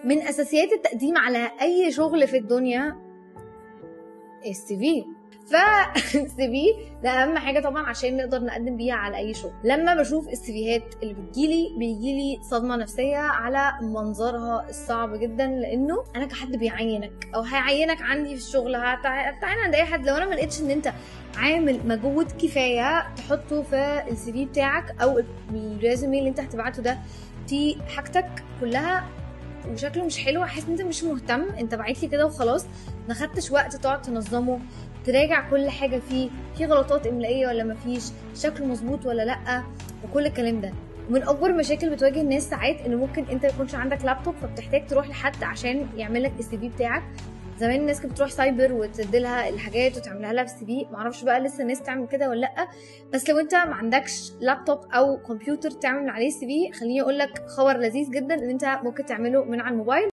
من اساسيات التقديم على اي شغل في الدنيا السي في فالسي في ده اهم حاجه طبعا عشان نقدر نقدم بيها على اي شغل لما بشوف السيفيهات اللي بتجيلي بيجيلي صدمه نفسيه على منظرها الصعب جدا لانه انا كحد بيعينك او هيعينك عندي في الشغل هتعين عند اي حد لو انا ما لقيتش ان انت عامل مجهود كفايه تحطه في السي في بتاعك او الريزومي اللي انت هتبعته ده في حاجتك كلها وشكله مش حلو احس ان انت مش مهتم انت بعت لي كده وخلاص ما خدتش وقت تقعد تنظمه تراجع كل حاجه فيه في غلطات املائيه ولا ما فيش شكله مظبوط ولا لا وكل الكلام ده ومن اكبر المشاكل بتواجه الناس ساعات ان ممكن انت ما يكونش عندك لابتوب فبتحتاج تروح لحد عشان يعمل لك السي في بتاعك زمان الناس كانت بتروح سايبر وتديلها الحاجات وتعملها لها في السي في معرفش بقى لسه الناس تعمل كده ولا لا بس لو انت ما عندكش لابتوب او كمبيوتر تعمل عليه السي في خليني اقول لك خبر لذيذ جدا ان انت ممكن تعمله من على الموبايل